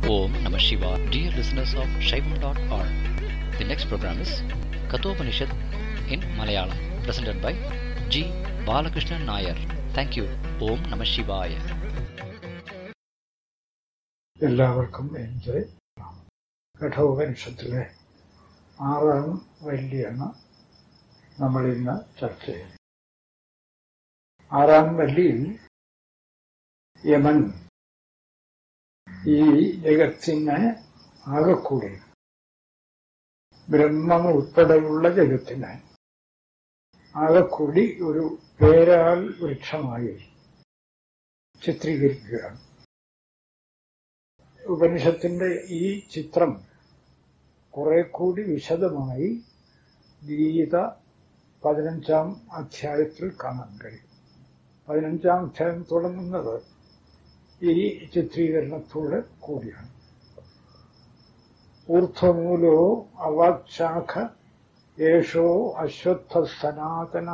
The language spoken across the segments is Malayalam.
Om Namah Shivaya. Dear listeners of Shaivam.org, the next program is Kathopanishad in Malayalam, presented by G. Balakrishnan Nair. Thank you. Om Namah Shivaya. എല്ലാവർക്കും എൻ്റെ കഠോപനിഷത്തിലെ ആറാം വല്യാണ് നമ്മൾ ഇന്ന് ചർച്ച ചെയ്യുന്നത് ആറാം വല്ലിയിൽ യമൻ ഈ ജഗത്തിനെ ആകെക്കൂടി ബ്രഹ്മം ഉൾപ്പെടെയുള്ള ജഗത്തിനെ ആകെക്കൂടി ഒരു പേരാൽ വൃക്ഷമായി ചിത്രീകരിക്കുകയാണ് ഉപനിഷത്തിന്റെ ഈ ചിത്രം കുറെ കൂടി വിശദമായി ഗീത പതിനഞ്ചാം അധ്യായത്തിൽ കാണാൻ കഴിയും പതിനഞ്ചാം അധ്യായം തുടങ്ങുന്നത് ഈ ചിത്രീകരണത്തോട് കൂടിയാണ് ഊർധ്വമൂലോ അവാക്ശാഖ യേശോ അശ്വത്ഥ സനാതന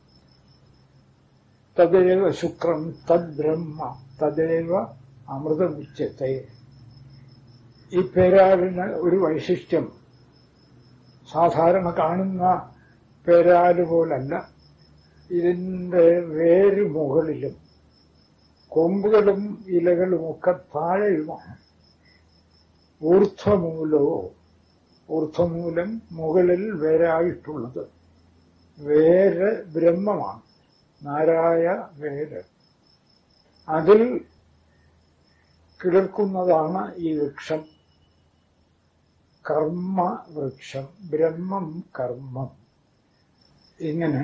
തദേവ ശുക്രം തദ്ബ്രഹ്മ തദേവ അമൃതമുച്ചത്തെ ഈ പേരാലിന് ഒരു വൈശിഷ്ട്യം സാധാരണ കാണുന്ന പേരാല് പോലല്ല ഇതിന്റെ വേര് മുകളിലും കൊമ്പുകളും ഇലകളുമൊക്കെ താഴെയുമാണ് ഊർധ്വമൂലോ ഊർധ്വമൂലം മുകളിൽ വേരായിട്ടുള്ളത് വേര് ബ്രഹ്മമാണ് നാരായ വേര് അതിൽ കിളിർക്കുന്നതാണ് ഈ വൃക്ഷം കർമ്മ വൃക്ഷം ബ്രഹ്മം കർമ്മം ഇങ്ങനെ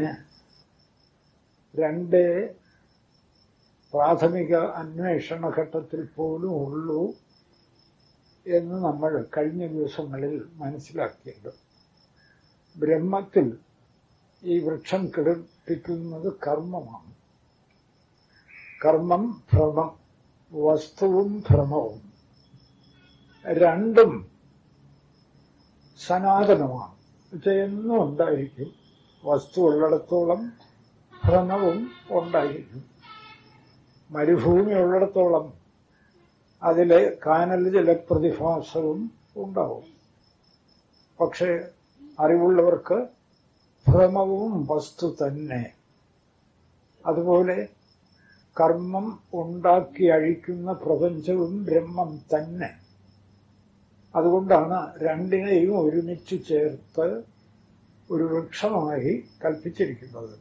രണ്ട് പ്രാഥമിക അന്വേഷണ ഘട്ടത്തിൽ പോലും ഉള്ളൂ എന്ന് നമ്മൾ കഴിഞ്ഞ ദിവസങ്ങളിൽ മനസ്സിലാക്കിയത് ബ്രഹ്മത്തിൽ ഈ വൃക്ഷം കിളിർപ്പിക്കുന്നത് കർമ്മമാണ് കർമ്മം ഭ്രമം വസ്തുവും ഭ്രമവും രണ്ടും സനാതനമാണ് എന്നും ഉണ്ടായിരിക്കും വസ്തു ഉള്ളിടത്തോളം ഭ്രമവും ഉണ്ടായിരിക്കും മരുഭൂമി ഉള്ളിടത്തോളം അതിലെ കാനൽ ജലപ്രതിഭാസവും ഉണ്ടാവും പക്ഷെ അറിവുള്ളവർക്ക് ഭ്രമവും വസ്തു തന്നെ അതുപോലെ കർമ്മം ഉണ്ടാക്കി അഴിക്കുന്ന പ്രപഞ്ചവും ബ്രഹ്മം തന്നെ അതുകൊണ്ടാണ് രണ്ടിനെയും ഒരുമിച്ച് ചേർത്ത് ഒരു വൃക്ഷമായി കൽപ്പിച്ചിരിക്കുന്നത്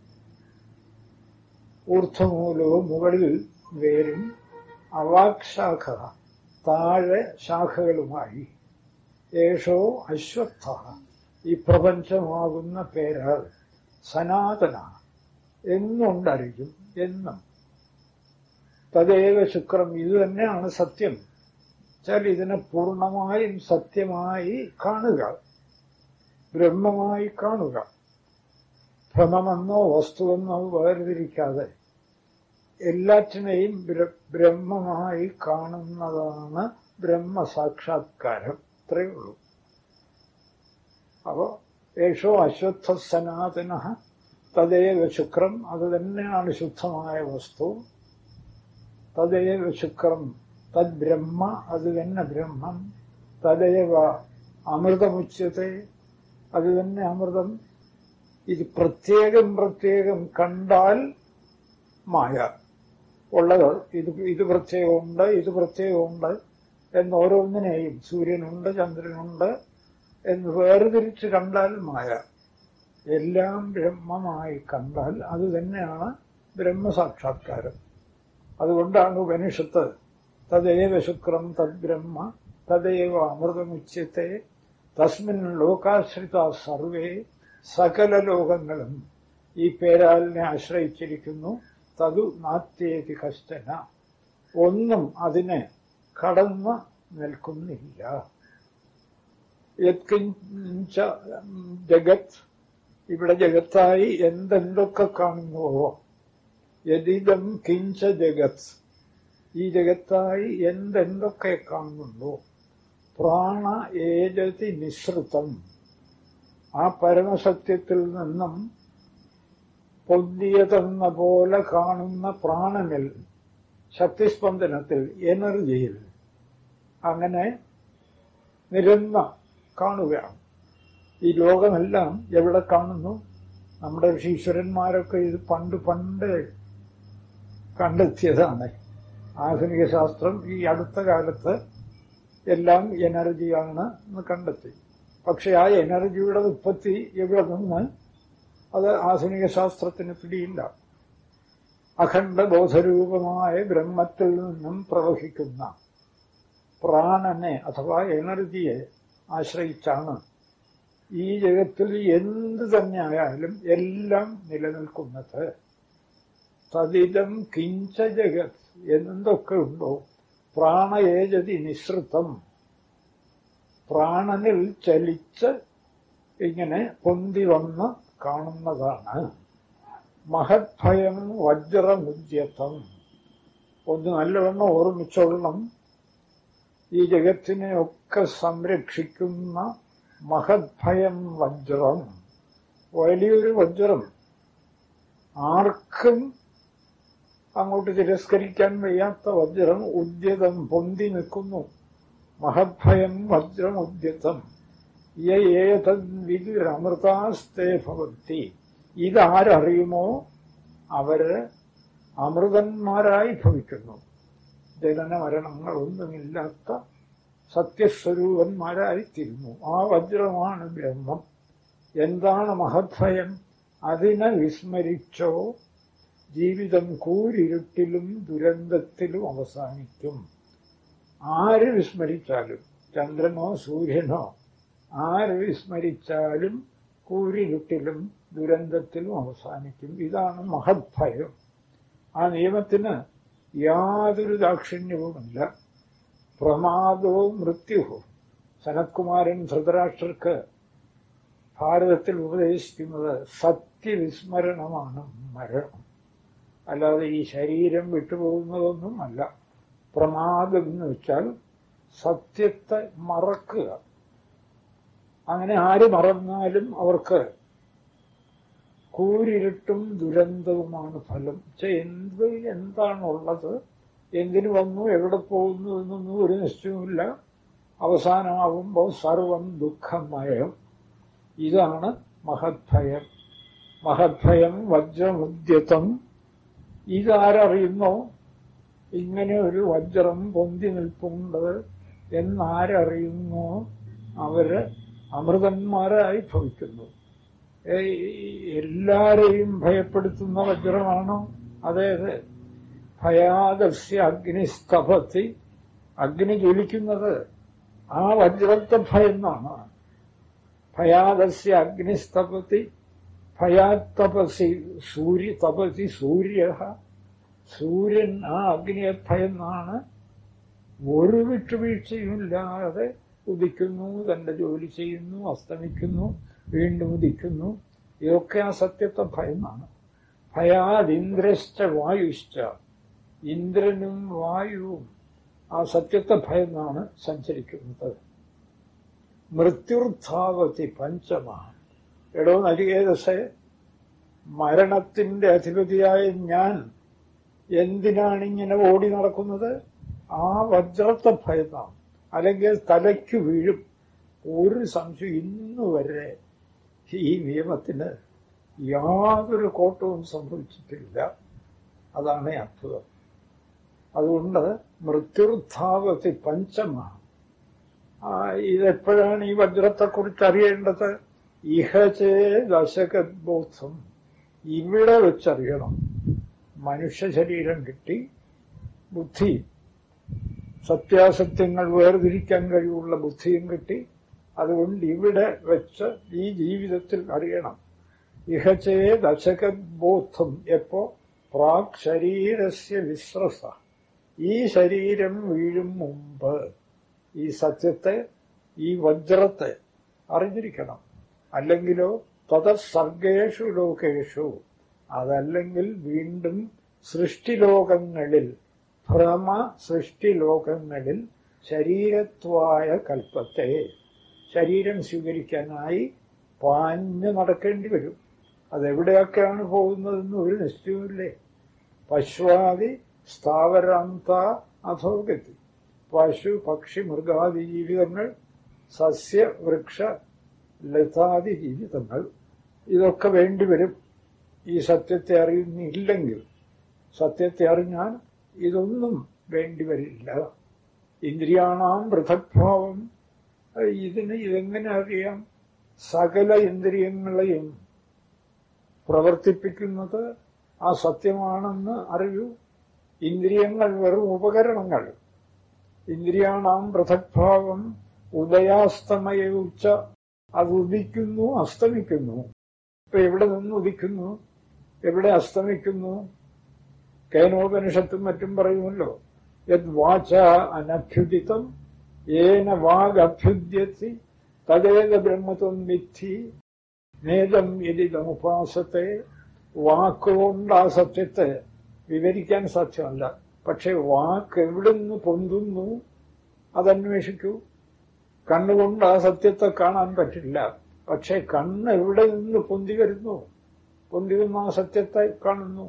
ഊർധ്വമൂലവും മുകളിൽ വേരും അവാക്ശാഖ താഴെ ശാഖകളുമായി യേശോ അശ്വത്ഥ ഈ പ്രപഞ്ചമാകുന്ന പേരാൾ സനാതന എന്നുണ്ടായിരിക്കും എന്നും തദേവ ശുക്രം ഇത് തന്നെയാണ് സത്യം വെച്ചാൽ ഇതിനെ പൂർണ്ണമായും സത്യമായി കാണുക ബ്രഹ്മമായി കാണുക ഭ്രമമെന്നോ വസ്തുവെന്നോ വേർതിരിക്കാതെ എല്ലാറ്റിനെയും ബ്രഹ്മമായി കാണുന്നതാണ് ബ്രഹ്മസാക്ഷാത്കാരം ഇത്രയേ ഉള്ളൂ അപ്പോ യേശോ അശ്വത്ഥ സനാതന തദേവ ശുക്രം അത് തന്നെയാണ് ശുദ്ധമായ വസ്തു തദേവ ശുക്രം തദ്ബ്രഹ്മ അത് തന്നെ ബ്രഹ്മം തദേവ അമൃതമുച്ചത്തെ അത് തന്നെ അമൃതം ഇത് പ്രത്യേകം പ്രത്യേകം കണ്ടാൽ മായ ഉള്ളത് ഇത് ഇത് പ്രത്യേകമുണ്ട് ഇത് പ്രത്യേകമുണ്ട് എന്ന് ഓരോന്നിനെയും സൂര്യനുണ്ട് ചന്ദ്രനുണ്ട് എന്ന് വേർതിരിച്ച് കണ്ടാൽ മായ എല്ലാം ബ്രഹ്മമായി കണ്ടാൽ അത് തന്നെയാണ് ബ്രഹ്മസാക്ഷാത്കാരം അതുകൊണ്ടാണ് ഉപനിഷത്ത് തദേവ ശുക്രം തദ്ബ്രഹ്മ തദേവ അമൃതമുച്യത്തെ തസ്മിൻ ലോകാശ്രിത സർവേ സകല ലോകങ്ങളും ഈ പേരാലിനെ ആശ്രയിച്ചിരിക്കുന്നു തതു നാത്യേതി കഷ്ടന ഒന്നും അതിനെ കടന്നു നിൽക്കുന്നില്ല യത്കിഞ്ച ജഗത് ഇവിടെ ജഗത്തായി എന്തെന്തൊക്കെ കാണുന്നുവോ യതിദം കിഞ്ച ജഗത് ഈ ജഗത്തായി എന്തെന്തൊക്കെ കാണുന്നുണ്ടോ പ്രാണ ഏജതി നിസൃതം ആ പരമസത്യത്തിൽ നിന്നും പൊന്തിയതെന്ന പോലെ കാണുന്ന പ്രാണനിൽ ശക്തിസ്പന്ദനത്തിൽ എനർജിയിൽ അങ്ങനെ നിരന്ന കാണുകയാണ് ഈ ലോകമെല്ലാം എവിടെ കാണുന്നു നമ്മുടെ ഋഷീശ്വരന്മാരൊക്കെ ഇത് പണ്ട് പണ്ട് കണ്ടെത്തിയതാണ് ആധുനിക ശാസ്ത്രം ഈ അടുത്ത കാലത്ത് എല്ലാം എനർജിയാണ് എന്ന് കണ്ടെത്തി പക്ഷെ ആ എനർജിയുടെ ഉത്പത്തി എവിടെ നിന്ന് അത് ആധുനിക ശാസ്ത്രത്തിന് പിടിയില്ല അഖണ്ഡ ബോധരൂപമായ ബ്രഹ്മത്തിൽ നിന്നും പ്രവഹിക്കുന്ന പ്രാണനെ അഥവാ എനർജിയെ ആശ്രയിച്ചാണ് ഈ ജഗത്തിൽ എന്ത് തന്നെയായാലും എല്ലാം നിലനിൽക്കുന്നത് തതിതം കിഞ്ച ജഗത് എന്തൊക്കെ ഉണ്ടോ പ്രാണയേജതി നിസൃതം പ്രാണനിൽ ചലിച്ച് ഇങ്ങനെ പൊന്തി വന്ന് കാണുന്നതാണ് മഹത്ഭയം വജ്രമുദ്യത്തം ഒന്ന് നല്ലവണ്ണം ഓർമ്മിച്ചോളണം ഈ ജഗത്തിനെ ഒക്കെ സംരക്ഷിക്കുന്ന മഹത്ഭയം വജ്രം വലിയൊരു വജ്രം ആർക്കും അങ്ങോട്ട് തിരസ്കരിക്കാൻ വയ്യാത്ത വജ്രം ഉദ്യതം പൊന്തി നിൽക്കുന്നു മഹത്ഭയം വജ്രം ഉദ്യതം യേതദ്വിദുരമൃതാസ്തേ ഭവന്തി ഇതാരറിയുമോ അവര് അമൃതന്മാരായി ഭവിക്കുന്നു ജനന മരണങ്ങളൊന്നുമില്ലാത്ത സത്യസ്വരൂപന്മാരായിത്തീരുന്നു ആ വജ്രമാണ് ബ്രഹ്മം എന്താണ് മഹത്ഭയം അതിനെ വിസ്മരിച്ചോ ജീവിതം കൂരിരുട്ടിലും ദുരന്തത്തിലും അവസാനിക്കും ആര് വിസ്മരിച്ചാലും ചന്ദ്രനോ സൂര്യനോ ആര് വിസ്മരിച്ചാലും കൂരിരുട്ടിലും ദുരന്തത്തിലും അവസാനിക്കും ഇതാണ് മഹത്ഭയം ആ നിയമത്തിന് യാതൊരു ദാക്ഷിണ്യവുമില്ല പ്രമാദവും മൃത്യുവും സനത്കുമാരൻ ധൃതരാഷ്ട്രർക്ക് ഭാരതത്തിൽ ഉപദേശിക്കുന്നത് സത്യവിസ്മരണമാണ് മരണം അല്ലാതെ ഈ ശരീരം വിട്ടുപോകുന്നതൊന്നും അല്ല പ്രമാദം എന്ന് വെച്ചാൽ സത്യത്തെ മറക്കുക അങ്ങനെ ആര് മറന്നാലും അവർക്ക് കൂരിരുട്ടും ദുരന്തവുമാണ് ഫലം എന്ത് എന്താണുള്ളത് എന്തിനു വന്നു എവിടെ പോകുന്നു എന്നൊന്നും ഒരു നിശ്ചയമില്ല അവസാനമാകുമ്പോൾ സർവം ദുഃഖമയം ഇതാണ് മഹത്ഭയം മഹത്ഭയം വജ്രമുദ്യതം ഇതാരറിയുന്നോ ഇങ്ങനെ ഒരു വജ്രം പൊന്തി നിൽപ്പുണ്ട് എന്നാരറിയുന്നോ അവര് അമൃതന്മാരായി ഭവിക്കുന്നു എല്ലാരെയും ഭയപ്പെടുത്തുന്ന വജ്രമാണോ അതെ അതെ ഭയാദസ്യ അഗ്നിസ്തപത്തി അഗ്നി ജ്വലിക്കുന്നത് ആ വജ്രത്തെ ഭയന്നാണ് ഭയാദസ്യ അഗ്നിസ്തപത്തി ഭയാത്തപസി സൂര്യ തപസി സൂര്യ സൂര്യൻ ആ അഗ്നിയെ ഭയന്നാണ് ഒരു വിട്ടുവീഴ്ചയുമില്ലാതെ ഉദിക്കുന്നു തന്റെ ജോലി ചെയ്യുന്നു അസ്തമിക്കുന്നു വീണ്ടും ഉദിക്കുന്നു ഇതൊക്കെ ആ സത്യത്തെ ഭയന്നാണ് ഭയാദിന്ദ്രശ്ച വായുശ്ച ഇന്ദ്രനും വായുവും ആ സത്യത്തെ ഭയന്നാണ് സഞ്ചരിക്കുന്നത് മൃത്യുർത്ഥാവതി പഞ്ചമ എടോ നരികേതസെ മരണത്തിന്റെ അധിപതിയായ ഞാൻ എന്തിനാണിങ്ങനെ ഓടി നടക്കുന്നത് ആ വജ്രത്തെ ഭയന്നാണ് അല്ലെങ്കിൽ തലയ്ക്ക് വീഴും ഒരു സംശയം ഇന്നു വരെ ഈ നിയമത്തിന് യാതൊരു കോട്ടവും സംഭവിച്ചിട്ടില്ല അതാണ് അത്ഭുതം അതുകൊണ്ട് മൃത്യുർത്ഥാവത്തി പഞ്ചമ ഇതെപ്പോഴാണ് ഈ വജ്രത്തെക്കുറിച്ച് അറിയേണ്ടത് ഇഹചേ ദശകബോധം ഇവിടെ വെച്ചറിയണം മനുഷ്യ ശരീരം കിട്ടി ബുദ്ധി സത്യാസത്യങ്ങൾ വേർതിരിക്കാൻ കഴിവുള്ള ബുദ്ധിയും കിട്ടി അതുകൊണ്ട് ഇവിടെ വെച്ച് ഈ ജീവിതത്തിൽ അറിയണം ഇഹചേ ദശകബോധം എപ്പോ പ്രാക് ശരീരസ്യ വിശ്രസ ഈ ശരീരം വീഴും മുമ്പ് ഈ സത്യത്തെ ഈ വജ്രത്തെ അറിഞ്ഞിരിക്കണം അല്ലെങ്കിലോ തതസർഗേഷു ലോകേഷു അതല്ലെങ്കിൽ വീണ്ടും സൃഷ്ടിലോകങ്ങളിൽ ഭ്രമ സൃഷ്ടിലോകങ്ങളിൽ ശരീരത്വായ കൽപ്പത്തെ ശരീരം സ്വീകരിക്കാനായി പാഞ്ഞു നടക്കേണ്ടി വരും അതെവിടെയൊക്കെയാണ് പോകുന്നതെന്ന് ഒരു നിശ്ചയമില്ലേ പശ്വാദി സ്ഥാവരാന്ത അധോഗതി പശു പക്ഷി മൃഗാദി ജീവിതങ്ങൾ സസ്യ വൃക്ഷ ലതാദി ജീവിതങ്ങൾ ഇതൊക്കെ വേണ്ടിവരും ഈ സത്യത്തെ അറിയുന്നില്ലെങ്കിൽ സത്യത്തെ അറിഞ്ഞാൽ ഇതൊന്നും വേണ്ടിവരില്ല ഇന്ദ്രിയാണാം പൃഥക്ഭാവം ഇതിന് ഇതെങ്ങനെ അറിയാം സകല ഇന്ദ്രിയങ്ങളെയും പ്രവർത്തിപ്പിക്കുന്നത് ആ സത്യമാണെന്ന് അറിയൂ ഇന്ദ്രിയങ്ങൾ വെറും ഉപകരണങ്ങൾ ഇന്ദ്രിയാണാം പൃഥക്ഭാവം ഉദയാസ്തമയ ഉച്ച അത് ഉദിക്കുന്നു അസ്തമിക്കുന്നു ഇപ്പൊ എവിടെ നിന്ന് ഉദിക്കുന്നു എവിടെ അസ്തമിക്കുന്നു കേനോപനിഷത്തും മറ്റും പറയുമല്ലോ യത് വാച അനഭ്യുദിതം ഏന വാഗഭ്യുദ്യത്തി തദേത ബ്രഹ്മത്വം വിദ്ധി നേതം യതിതമുപാസത്തെ വാക്കുകൊണ്ട് ആ സത്യത്തെ വിവരിക്കാൻ സാധ്യമല്ല പക്ഷെ വാക്ക് എവിടുന്ന് പൊന്തുന്നു അതന്വേഷിക്കൂ കണ്ണുകൊണ്ട് ആ സത്യത്തെ കാണാൻ പറ്റില്ല പക്ഷെ കണ്ണ് എവിടെ നിന്ന് പൊന്തി വരുന്നു പൊന്തി വന്ന ആ സത്യത്തെ കാണുന്നു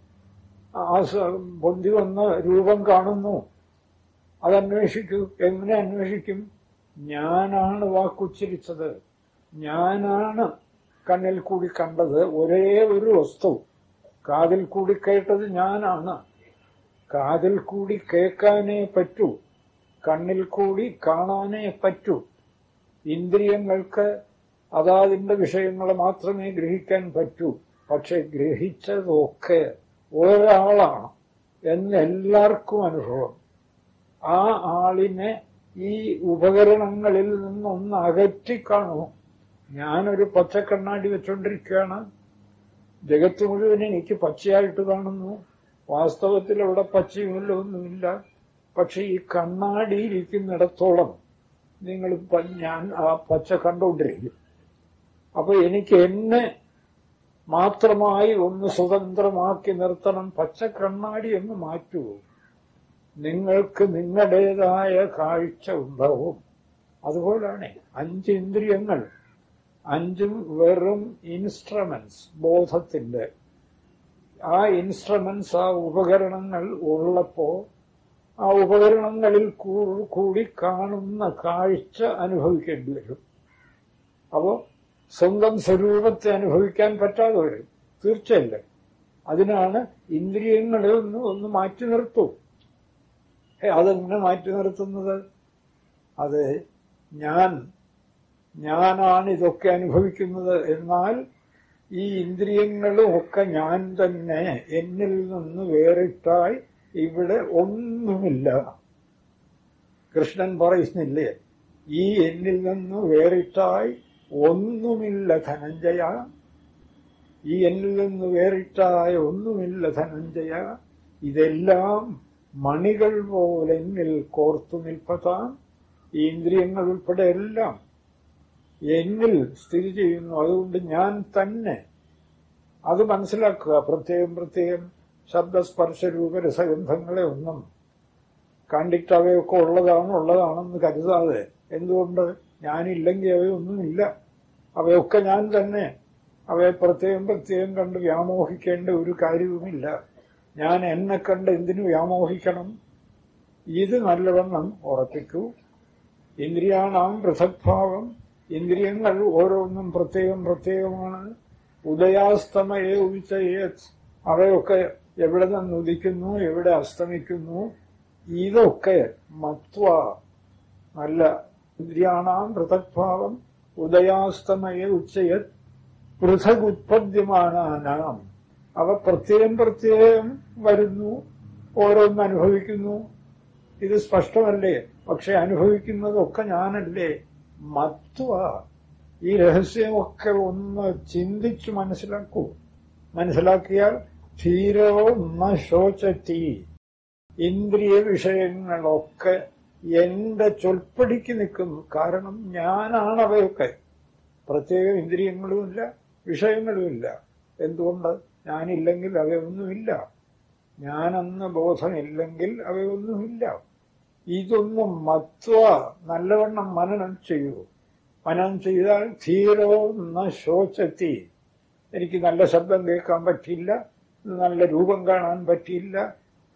ആ പൊന്തി വന്ന രൂപം കാണുന്നു അതന്വേഷിക്കൂ എങ്ങനെ അന്വേഷിക്കും ഞാനാണ് വാക്കുച്ചരിച്ചത് ഞാനാണ് കണ്ണിൽ കൂടി കണ്ടത് ഒരേ ഒരു വസ്തു കാതിൽ കൂടി കേട്ടത് ഞാനാണ് കാതിൽ കൂടി കേൾക്കാനേ പറ്റൂ കണ്ണിൽ കൂടി കാണാനേ പറ്റൂ ഇന്ദ്രിയങ്ങൾക്ക് അതാതിന്റെ വിഷയങ്ങൾ മാത്രമേ ഗ്രഹിക്കാൻ പറ്റൂ പക്ഷെ ഗ്രഹിച്ചതൊക്കെ ഒരാളാണ് എന്ന് എല്ലാവർക്കും അനുഭവം ആ ആളിനെ ഈ ഉപകരണങ്ങളിൽ നിന്നൊന്ന് അകറ്റിക്കാണൂ ഞാനൊരു പച്ചക്കണ്ണാടി വെച്ചോണ്ടിരിക്കുകയാണ് ജഗത്ത് മുഴുവൻ എനിക്ക് പച്ചയായിട്ട് കാണുന്നു വാസ്തവത്തിൽ അവിടെ പച്ചയുമല്ലോ ഒന്നുമില്ല പക്ഷെ ഈ കണ്ണാടി ഇരിക്കുന്നിടത്തോളം നിങ്ങൾ ഞാൻ ആ പച്ച കണ്ടുകൊണ്ടിരിക്കും അപ്പൊ എനിക്ക് എന്നെ മാത്രമായി ഒന്ന് സ്വതന്ത്രമാക്കി നിർത്തണം പച്ച കണ്ണാടി എന്ന് മാറ്റൂ നിങ്ങൾക്ക് നിങ്ങളുടേതായ കാഴ്ച ഉണ്ടാവും അതുപോലാണ് അഞ്ച് ഇന്ദ്രിയങ്ങൾ അഞ്ചും വെറും ഇൻസ്ട്രുമെന്റ്സ് ബോധത്തിന്റെ ആ ഇൻസ്ട്രുമെന്റ്സ് ആ ഉപകരണങ്ങൾ ഉള്ളപ്പോ ആ ഉപകരണങ്ങളിൽ കൂടി കാണുന്ന കാഴ്ച അനുഭവിക്കേണ്ടി വരും അപ്പോ സ്വന്തം സ്വരൂപത്തെ അനുഭവിക്കാൻ പറ്റാതെ വരും തീർച്ചയല്ല അതിനാണ് ഇന്ദ്രിയങ്ങളെ ഒന്ന് ഒന്ന് മാറ്റി നിർത്തൂ അതെങ്ങനെ മാറ്റി നിർത്തുന്നത് അത് ഞാൻ ഞാനാണ് ഇതൊക്കെ അനുഭവിക്കുന്നത് എന്നാൽ ഈ ഇന്ദ്രിയങ്ങളും ഒക്കെ ഞാൻ തന്നെ എന്നിൽ നിന്ന് വേറിട്ടായി ഇവിടെ ഒന്നുമില്ല കൃഷ്ണൻ പറയുന്നില്ലേ ഈ എന്നിൽ നിന്ന് വേറിട്ടായി ഒന്നുമില്ല ധനഞ്ജയ ഈ എന്നിൽ നിന്ന് വേറിട്ടായ ഒന്നുമില്ല ധനഞ്ജയ ഇതെല്ലാം മണികൾ പോലെ എന്നിൽ കോർത്തു നിൽപ്പതാം ഈ ഇന്ദ്രിയങ്ങൾ ഉൾപ്പെടെ എല്ലാം എന്നിൽ സ്ഥിതി ചെയ്യുന്നു അതുകൊണ്ട് ഞാൻ തന്നെ അത് മനസ്സിലാക്കുക പ്രത്യേകം പ്രത്യേകം ശബ്ദസ്പർശ രൂപരസഗന്ധങ്ങളെ ഒന്നും കണ്ടിട്ട് അവയൊക്കെ ഉള്ളതാണ് ഉള്ളതാണെന്ന് കരുതാതെ എന്തുകൊണ്ട് ഞാനില്ലെങ്കിൽ അവയൊന്നുമില്ല അവയൊക്കെ ഞാൻ തന്നെ അവയെ പ്രത്യേകം പ്രത്യേകം കണ്ട് വ്യാമോഹിക്കേണ്ട ഒരു കാര്യവുമില്ല ഞാൻ എന്നെ കണ്ട് എന്തിനു വ്യാമോഹിക്കണം ഇത് നല്ലവണ്ണം ഉറപ്പിക്കൂ ഇന്ദ്രിയാണാം പൃഥക്ഭാവം ഇന്ദ്രിയങ്ങൾ ഓരോന്നും പ്രത്യേകം പ്രത്യേകമാണ് ഉദയാസ്തമയെ ഉദിച്ചയെ അവയൊക്കെ എവിടെ നിന്ന് ഉദിക്കുന്നു എവിടെ അസ്തമിക്കുന്നു ഇതൊക്കെ മത്വ നല്ല ഇന്ദ്രിയാണാം പൃഥക്ഭാവം ഉദയാസ്തമയെ ഉച്ചയത് പൃഥക് ഉത്പദ്യമാനാനാം അവ പ്രത്യേകം പ്രത്യേകം വരുന്നു ഓരോന്ന് അനുഭവിക്കുന്നു ഇത് സ്പഷ്ടമല്ലേ പക്ഷെ അനുഭവിക്കുന്നതൊക്കെ ഞാനല്ലേ മത്വ ഈ രഹസ്യമൊക്കെ ഒന്ന് ചിന്തിച്ചു മനസ്സിലാക്കൂ മനസ്സിലാക്കിയാൽ ധീരോ ന ശോചത്തി ഇന്ദ്രിയ വിഷയങ്ങളൊക്കെ എന്റെ ചൊൽപ്പടിക്ക് നിൽക്കുന്നു കാരണം ഞാനാണ് അവയൊക്കെ പ്രത്യേക ഇന്ദ്രിയങ്ങളുമില്ല വിഷയങ്ങളുമില്ല എന്തുകൊണ്ട് ഞാനില്ലെങ്കിൽ അവയൊന്നുമില്ല ഞാനെന്ന ബോധമില്ലെങ്കിൽ അവയൊന്നുമില്ല ഇതൊന്നും മത്വ നല്ലവണ്ണം മനനം ചെയ്യൂ മനനം ചെയ്താൽ ധീരോ ന ശോചത്തി എനിക്ക് നല്ല ശബ്ദം കേൾക്കാൻ പറ്റില്ല നല്ല രൂപം കാണാൻ പറ്റിയില്ല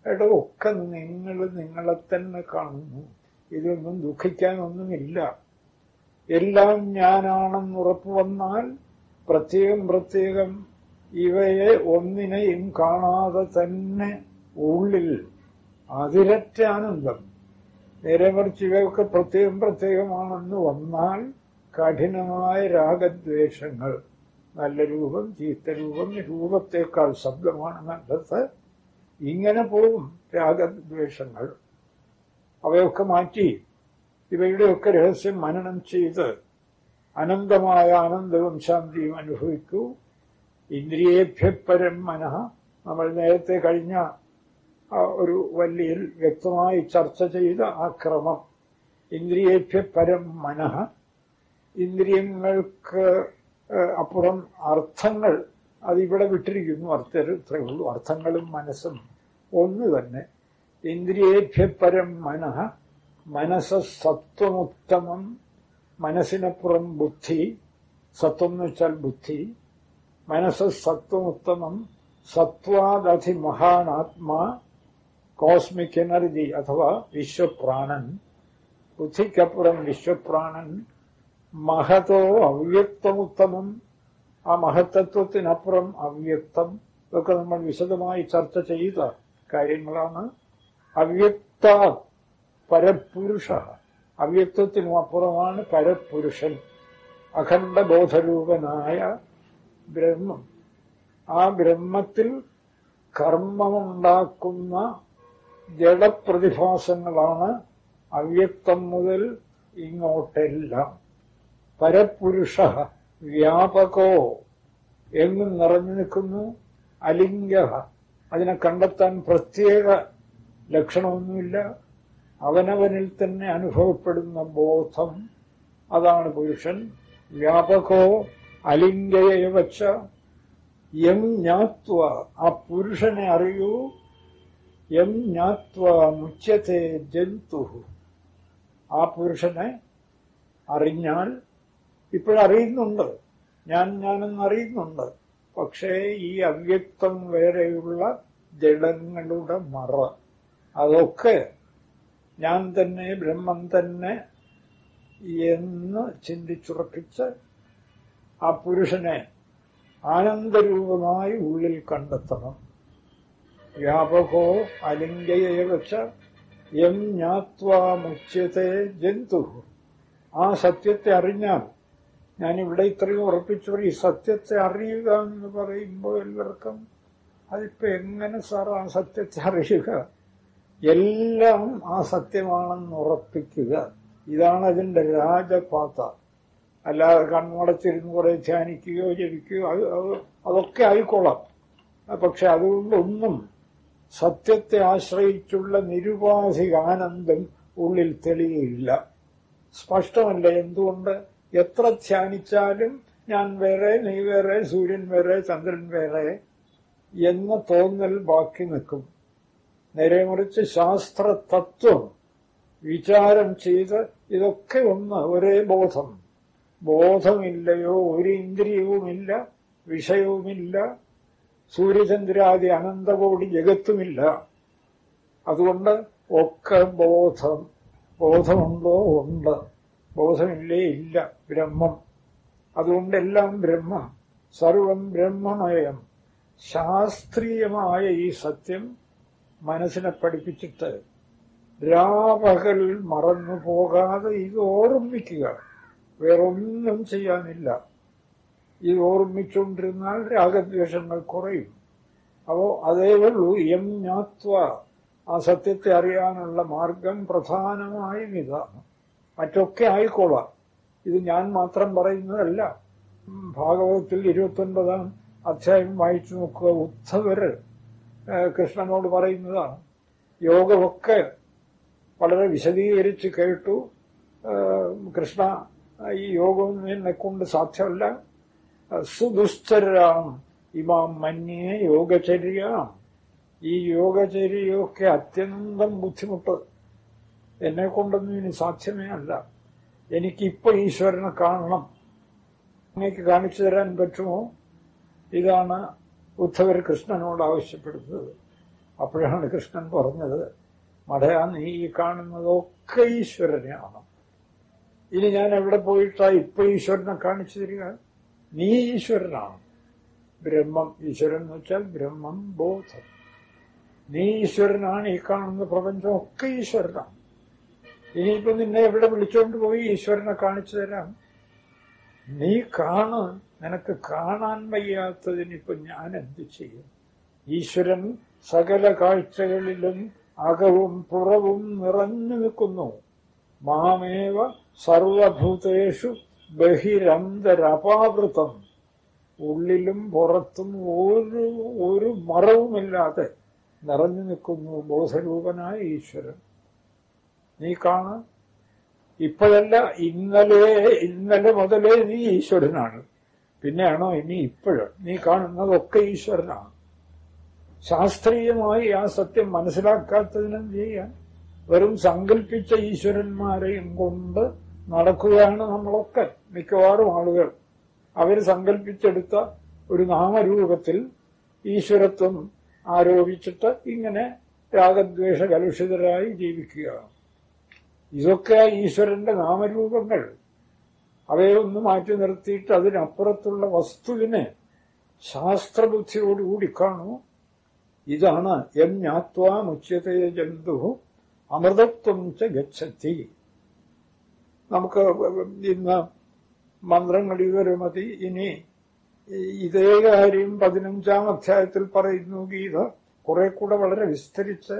എടോ ഒക്കെ നിങ്ങൾ നിങ്ങളെ തന്നെ കാണുന്നു ഇതൊന്നും ദുഃഖിക്കാനൊന്നുമില്ല എല്ലാം ഞാനാണെന്ന് ഉറപ്പു വന്നാൽ പ്രത്യേകം പ്രത്യേകം ഇവയെ ഒന്നിനെയും കാണാതെ തന്നെ ഉള്ളിൽ അതിരറ്റ ആനന്ദം നേരെ മറിച്ച് ഇവയൊക്കെ പ്രത്യേകം പ്രത്യേകമാണെന്ന് വന്നാൽ കഠിനമായ രാഗദ്വേഷങ്ങൾ നല്ല രൂപം ചീത്ത രൂപം രൂപത്തേക്കാൾ ശബ്ദമാണ് നല്ലത് ഇങ്ങനെ പോകും രാഗദ്വേഷങ്ങൾ അവയൊക്കെ മാറ്റി ഇവയുടെയൊക്കെ രഹസ്യം മനനം ചെയ്ത് അനന്തമായ ആനന്ദവും ശാന്തിയും അനുഭവിക്കൂ ഇന്ദ്രിയേഭ്യപരം മനഃ നമ്മൾ നേരത്തെ കഴിഞ്ഞ ആ ഒരു വല്ലിയിൽ വ്യക്തമായി ചർച്ച ചെയ്ത ആ ക്രമം ഇന്ദ്രിയേഭ്യപരം മനഃ ഇന്ദ്രിയങ്ങൾക്ക് അപ്പുറം അർത്ഥങ്ങൾ അതിവിടെ വിട്ടിരിക്കുന്നു അർത്ഥേ ഉള്ളൂ അർത്ഥങ്ങളും മനസ്സും ഒന്ന് തന്നെ ഇന്ദ്രിയേഭ്യപരം മനഃ മനസ്സ് സത്വമുത്തമം മനസ്സിനപ്പുറം ബുദ്ധി സത്വം എന്ന് വെച്ചാൽ ബുദ്ധി മനസ്സ് സത്വമുത്തമം സത്വാദധി മഹാനാത്മാ കോസ്മിക് എനർജി അഥവാ വിശ്വപ്രാണൻ ബുദ്ധിക്കപ്പുറം വിശ്വപ്രാണൻ മഹതോ അവ്യക്തമുത്തമം ആ മഹത്തത്വത്തിനപ്പുറം അവ്യക്തം ഇതൊക്കെ നമ്മൾ വിശദമായി ചർച്ച ചെയ്ത കാര്യങ്ങളാണ് അവ്യക്ത പരപുരുഷ അവ്യക്തത്തിനും അപ്പുറമാണ് പരപുരുഷൻ അഖണ്ഡബോധരൂപനായ ബ്രഹ്മം ആ ബ്രഹ്മത്തിൽ കർമ്മമുണ്ടാക്കുന്ന ജഡപ്രതിഭാസങ്ങളാണ് അവ്യക്തം മുതൽ ഇങ്ങോട്ടെല്ലാം പരപുരുഷ വ്യാപകോ എങ്ങും നിറഞ്ഞു നിൽക്കുന്നു അലിംഗ അതിനെ കണ്ടെത്താൻ പ്രത്യേക ലക്ഷണമൊന്നുമില്ല അവനവനിൽ തന്നെ അനുഭവപ്പെടുന്ന ബോധം അതാണ് പുരുഷൻ വ്യാപകോ അലിംഗയെ വച്ച എം ജ്ഞാത്വ ആ പുരുഷനെ അറിയൂ എം ജ്ഞാത്വ മുച്യത്തെ ജന്തു ആ പുരുഷനെ അറിഞ്ഞാൽ ഇപ്പോഴറിയുന്നുണ്ട് ഞാൻ ഞാനെന്ന് അറിയുന്നുണ്ട് പക്ഷേ ഈ അവ്യക്തം വേറെയുള്ള ജഡങ്ങളുടെ മറ അതൊക്കെ ഞാൻ തന്നെ ബ്രഹ്മം തന്നെ എന്ന് ചിന്തിച്ചുറപ്പിച്ച് ആ പുരുഷനെ ആനന്ദരൂപമായി ഉള്ളിൽ കണ്ടെത്തണം വ്യാപകോ അലിംഗയെ വെച്ച എം ജ്ഞാത്വാ മുച്യത്തെ ജന്തു ആ സത്യത്തെ അറിഞ്ഞാൽ ഞാനിവിടെ ഇത്രയും ഉറപ്പിച്ചു ഈ സത്യത്തെ അറിയുക എന്ന് പറയുമ്പോൾ എല്ലാവർക്കും അതിപ്പോ എങ്ങനെ സാർ ആ സത്യത്തെ അറിയുക എല്ലാം ആ സത്യമാണെന്ന് ഉറപ്പിക്കുക ഇതാണ് അതിന്റെ രാജപാത അല്ലാതെ കണ്ണടച്ചിരുന്ന് കുറെ ധ്യാനിക്കുകയോ ജപിക്കുകയോ അത് അതൊക്കെ ആയിക്കൊള്ളാം പക്ഷെ അതുകൊണ്ടൊന്നും സത്യത്തെ ആശ്രയിച്ചുള്ള നിരുപാധിക ആനന്ദം ഉള്ളിൽ തെളിയില്ല സ്പഷ്ടമല്ല എന്തുകൊണ്ട് എത്ര ധ്യാനിച്ചാലും ഞാൻ വേറെ നീ വേറെ സൂര്യൻ വേറെ ചന്ദ്രൻ വേറെ എന്ന തോന്നൽ ബാക്കി നിൽക്കും നേരെ മറിച്ച് ശാസ്ത്ര തത്വം വിചാരം ചെയ്ത് ഇതൊക്കെ ഒന്ന് ഒരേ ബോധം ബോധമില്ലയോ ഒരു ഇന്ദ്രിയവുമില്ല വിഷയവുമില്ല സൂര്യചന്ദ്രാദി അനന്തകോടി ജഗത്തുമില്ല അതുകൊണ്ട് ഒക്കെ ബോധം ബോധമുണ്ടോ ഉണ്ട് ബോധമില്ലേ ഇല്ല ബ്രഹ്മം അതുകൊണ്ടെല്ലാം ബ്രഹ്മം സർവം ബ്രഹ്മമയം ശാസ്ത്രീയമായ ഈ സത്യം മനസ്സിനെ പഠിപ്പിച്ചിട്ട് രാപകൽ മറന്നു പോകാതെ ഇത് ഓർമ്മിക്കുക വേറൊന്നും ചെയ്യാനില്ല ഇത് ഓർമ്മിച്ചുകൊണ്ടിരുന്നാൽ രാഗദ്വേഷങ്ങൾ കുറയും അപ്പോ അതേ ഉള്ളൂ എം ജ്ഞാത്വ ആ സത്യത്തെ അറിയാനുള്ള മാർഗം പ്രധാനമായും ഇതാണ് മറ്റൊക്കെ ആയിക്കോളാം ഇത് ഞാൻ മാത്രം പറയുന്നതല്ല ഭാഗവതത്തിൽ ഇരുപത്തൊൻപതാം അധ്യായം വായിച്ചു നോക്കുക ഉദ്ധവര് കൃഷ്ണനോട് പറയുന്നതാണ് യോഗമൊക്കെ വളരെ വിശദീകരിച്ച് കേട്ടു കൃഷ്ണ ഈ യോഗം എന്നെ കൊണ്ട് സാധ്യമല്ല സുദുസ്തരാം ഇമാം മന്യേ യോഗചര്യാം ഈ യോഗചര്യയൊക്കെ അത്യന്തം ബുദ്ധിമുട്ട് എന്നെ കൊണ്ടൊന്നും ഇനി സാധ്യമേ അല്ല എനിക്കിപ്പോ ഈശ്വരനെ കാണണം അങ്ങേക്ക് കാണിച്ചു തരാൻ പറ്റുമോ ഇതാണ് ഉദ്ധവർ കൃഷ്ണനോട് ആവശ്യപ്പെടുന്നത് അപ്പോഴാണ് കൃഷ്ണൻ പറഞ്ഞത് മടയാ നീ ഈ കാണുന്നതൊക്കെ ഈശ്വരനെയാണ് ഇനി ഞാൻ എവിടെ പോയിട്ടാ ഇപ്പൊ ഈശ്വരനെ കാണിച്ചു തരിക നീ ഈശ്വരനാണ് ബ്രഹ്മം ഈശ്വരൻ എന്ന് വെച്ചാൽ ബ്രഹ്മം ബോധം നീ ഈശ്വരനാണ് ഈ കാണുന്ന പ്രപഞ്ചം ഒക്കെ ഈശ്വരനാണ് ഇനിയിപ്പോ നിന്നെ എവിടെ വിളിച്ചോണ്ട് പോയി ഈശ്വരനെ കാണിച്ചു തരാം നീ കാണ നിനക്ക് കാണാൻ വയ്യാത്തതിനിപ്പോ ഞാൻ എന്ത് ചെയ്യും ഈശ്വരൻ സകല കാഴ്ചകളിലും അകവും പുറവും നിറഞ്ഞു നിൽക്കുന്നു മാമേവ സർവഭൂതേഷു ബഹിരന്തരപാവൃതം ഉള്ളിലും പുറത്തും ഒരു ഒരു മറവുമില്ലാതെ നിറഞ്ഞു നിൽക്കുന്നു ബോധരൂപനായ ഈശ്വരൻ നീ കാണ ഇപ്പോഴല്ല ഇന്നലെ ഇന്നലെ മുതലേ നീ ഈശ്വരനാണ് പിന്നെയാണോ ഇനി ഇപ്പോഴും നീ കാണുന്നതൊക്കെ ഈശ്വരനാണ് ശാസ്ത്രീയമായി ആ സത്യം മനസ്സിലാക്കാത്തതിനും ചെയ്യാൻ വെറും സങ്കല്പിച്ച ഈശ്വരന്മാരെയും കൊണ്ട് നടക്കുകയാണ് നമ്മളൊക്കെ മിക്കവാറും ആളുകൾ അവർ സങ്കല്പിച്ചെടുത്ത ഒരു നാമരൂപത്തിൽ ഈശ്വരത്വം ആരോപിച്ചിട്ട് ഇങ്ങനെ രാഗദ്വേഷ കലുഷിതരായി ജീവിക്കുകയാണ് ഇതൊക്കെ ഈശ്വരന്റെ നാമരൂപങ്ങൾ അവയെ ഒന്ന് മാറ്റി നിർത്തിയിട്ട് അതിനപ്പുറത്തുള്ള വസ്തുവിനെ ശാസ്ത്രബുദ്ധിയോടുകൂടി കാണൂ ഇതാണ് എം ജ്ഞാത്വാ മുച്യതേ ജന്തു അമൃതത്വം ച ഗച്ഛത്തി നമുക്ക് ഇന്ന് മന്ത്രങ്ങൾ ഇതുവരെ മതി ഇനി ഇതേ കാര്യം പതിനഞ്ചാം അധ്യായത്തിൽ പറയുന്നു ഗീത കുറെ കൂടെ വളരെ വിസ്തരിച്ച്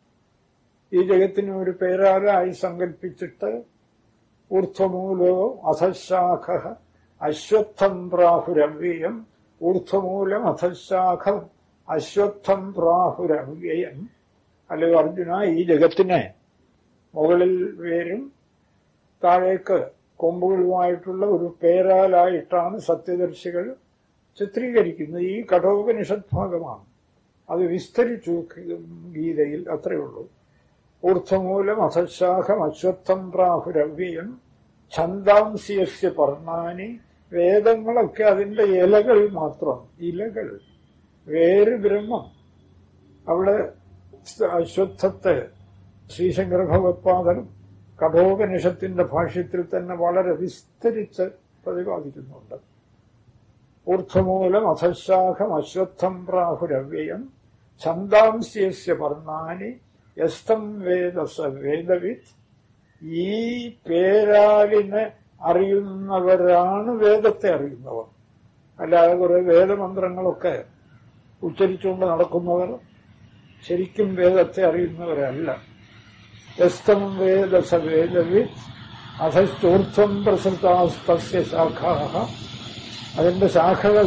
ഈ ജഗത്തിന് ഒരു പേരാലായി സങ്കല്പിച്ചിട്ട് ഊർധ്വമൂലോ അധശാഖ അശ്വത്ഥം പ്രാഹുരവ്യയം ഊർധ്വമൂലം അധശാഖം അശ്വത്ഥം പ്രാഹുരവ്യയം അല്ലയോ അർജുന ഈ ജഗത്തിനെ മുകളിൽ വേരും താഴേക്ക് കൊമ്പുകളുമായിട്ടുള്ള ഒരു പേരാലായിട്ടാണ് സത്യദർശികൾ ചിത്രീകരിക്കുന്നത് ഈ കഠോപനിഷത് ഭാഗമാണ് അത് വിസ്തരിച്ചു ഗീതയിൽ അത്രയേ ഉള്ളൂ ഊർധ്വമൂലം അധശാഖം അശ്വത്ഥം പ്രാഹുരവ്യം ഛന്ദാംസിയസ്യ പർണാനി വേദങ്ങളൊക്കെ അതിന്റെ ഇലകൾ മാത്രം ഇലകൾ വേര് ബ്രഹ്മം അവിടെ അശ്വത്ഥത്തെ ശ്രീശങ്കര ഭഗവത്പാദനും കഠോപനിഷത്തിന്റെ ഭാഷ്യത്തിൽ തന്നെ വളരെ വിസ്തരിച്ച് പ്രതിപാദിക്കുന്നുണ്ട് ഊർധ്വമൂലം അധശാഖം അശ്വത്ഥം പ്രാഹുരവ്യയം ഛന്ദാംസ്യസ്യ പർണാനി യസ്തം വേദസ വേദവിത് ഈ പേരാലിനെ അറിയുന്നവരാണ് വേദത്തെ അറിയുന്നവർ അല്ലാതെ കുറെ വേദമന്ത്രങ്ങളൊക്കെ ഉച്ചരിച്ചുകൊണ്ട് നടക്കുന്നവർ ശരിക്കും വേദത്തെ അറിയുന്നവരല്ല യസ്തം വേദസ വേദവിത് അധസ്ഥൂർധ്വം പ്രസൃതാസ്തസ്യ ശാഖാഹ അതിന്റെ ശാഖകൾ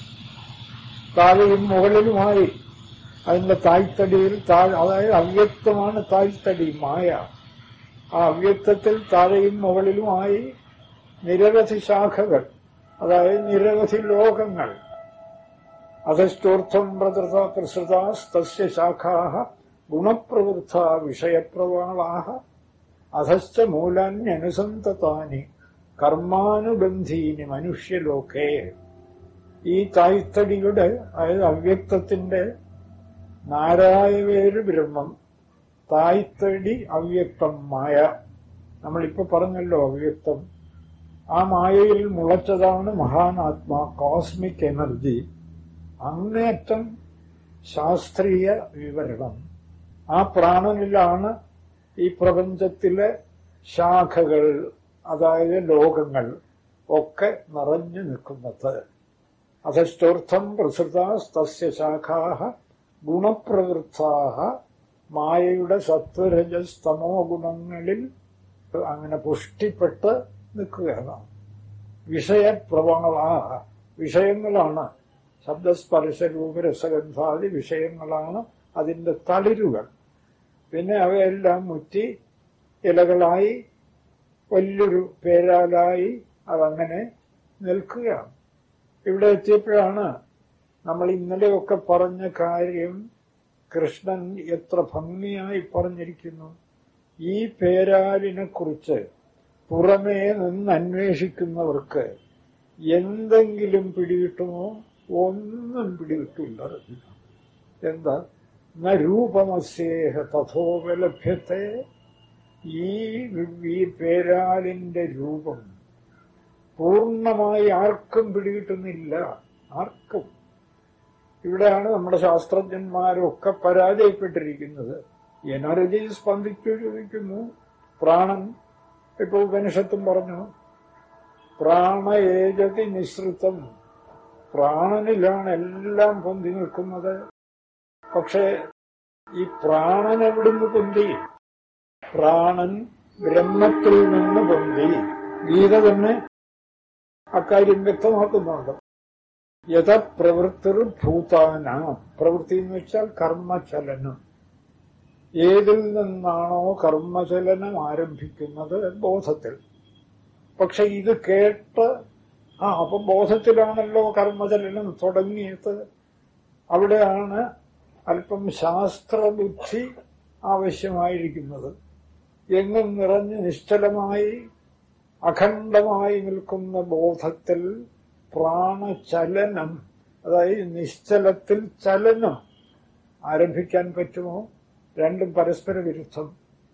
താഴെയും മുകളിലുമായി അതിന്റെ താഴ്ത്തടിയിൽ താഴെ അതായത് അവ്യക്തമാണ് താഴ്ത്തടി മായ ആ അവ്യക്തത്തിൽ താഴെയും മുകളിലുമായി നിരവധി ശാഖകൾ അതായത് നിരവധി ലോകങ്ങൾ അധസ്റ്റോർത്ഥം പ്രതൃത പ്രസൃതാസ്തസ്യ ശാഖാഹ ഗുണപ്രവൃത്ത വിഷയപ്രവാളാഹ അധശ്ച മൂലാന്യനുസന്തതാനി കർമാനുബന്ധീനി മനുഷ്യലോകേ ഈ തായ്ത്തടിയുടെ അതായത് അവ്യക്തത്തിന്റെ നാരായവേര് ബ്രഹ്മം തായ്ത്തടി അവ്യക്തം മായ നമ്മളിപ്പോ പറഞ്ഞല്ലോ അവ്യക്തം ആ മായയിൽ മുളച്ചതാണ് മഹാനാത്മാ കോസ്മിക് എനർജി അങ്ങേറ്റം ശാസ്ത്രീയ വിവരണം ആ പ്രാണനിലാണ് ഈ പ്രപഞ്ചത്തിലെ ശാഖകൾ അതായത് ലോകങ്ങൾ ഒക്കെ നിറഞ്ഞു നിൽക്കുന്നത് അധസ്റ്റോർത്ഥം പ്രസൃതാസ്തസ്യ ശാഖാഹ ഗുണപ്രവൃത്താഹ മായയുടെ സത്വരജസ്തമോ ഗുണങ്ങളിൽ അങ്ങനെ പുഷ്ടിപ്പെട്ട് നിൽക്കുകയാണ് വിഷയപ്രവണാഹ വിഷയങ്ങളാണ് ശബ്ദസ്പർശ രൂപരസഗന്ധാദി വിഷയങ്ങളാണ് അതിന്റെ തളിരുകൾ പിന്നെ അവയെല്ലാം മുറ്റി ഇലകളായി വലിയൊരു പേരാലായി അതങ്ങനെ നിൽക്കുകയാണ് ഇവിടെ എത്തിയപ്പോഴാണ് നമ്മൾ ഇന്നലെയൊക്കെ പറഞ്ഞ കാര്യം കൃഷ്ണൻ എത്ര ഭംഗിയായി പറഞ്ഞിരിക്കുന്നു ഈ പേരാലിനെ കുറിച്ച് പുറമേ നിന്ന് അന്വേഷിക്കുന്നവർക്ക് എന്തെങ്കിലും പിടികിട്ടുമോ ഒന്നും പിടികിട്ടില്ല എന്താ ന രൂപമസ്യേഹ തഥോപലഭ്യത്തെ ഈ ഈ പേരാലിന്റെ രൂപം പൂർണ്ണമായി ആർക്കും പിടികിട്ടുന്നില്ല ആർക്കും ഇവിടെയാണ് നമ്മുടെ ശാസ്ത്രജ്ഞന്മാരൊക്കെ പരാജയപ്പെട്ടിരിക്കുന്നത് എനർജി സ്പന്ദിച്ചു ചോദിക്കുന്നു പ്രാണൻ ഇപ്പോൾ ഉപനിഷത്തും പറഞ്ഞു പ്രാണയേജതി നിസൃതം പ്രാണനിലാണ് എല്ലാം പൊന്തി നിൽക്കുന്നത് പക്ഷേ ഈ പ്രാണൻ എവിടുന്ന് പൊന്തി പ്രാണൻ ബ്രഹ്മത്തിൽ നിന്ന് പൊന്തി ഗീത തന്നെ അക്കാര്യം വ്യക്തമാക്കുന്നുണ്ട് യഥ പ്രവൃത്തിർ ഭൂതാന പ്രവൃത്തി എന്ന് വെച്ചാൽ കർമ്മചലനം ഏതിൽ നിന്നാണോ കർമ്മചലനം ആരംഭിക്കുന്നത് ബോധത്തിൽ പക്ഷെ ഇത് കേട്ട് ആ അപ്പൊ ബോധത്തിലാണല്ലോ കർമ്മചലനം തുടങ്ങിയത് അവിടെയാണ് അല്പം ശാസ്ത്രബുദ്ധി ആവശ്യമായിരിക്കുന്നത് എങ്ങും നിറഞ്ഞ് നിശ്ചലമായി അഖണ്ഡമായി നിൽക്കുന്ന ബോധത്തിൽ പ്രാണചലനം അതായത് നിശ്ചലത്തിൽ ചലനം ആരംഭിക്കാൻ പറ്റുമോ രണ്ടും പരസ്പര വിരുദ്ധം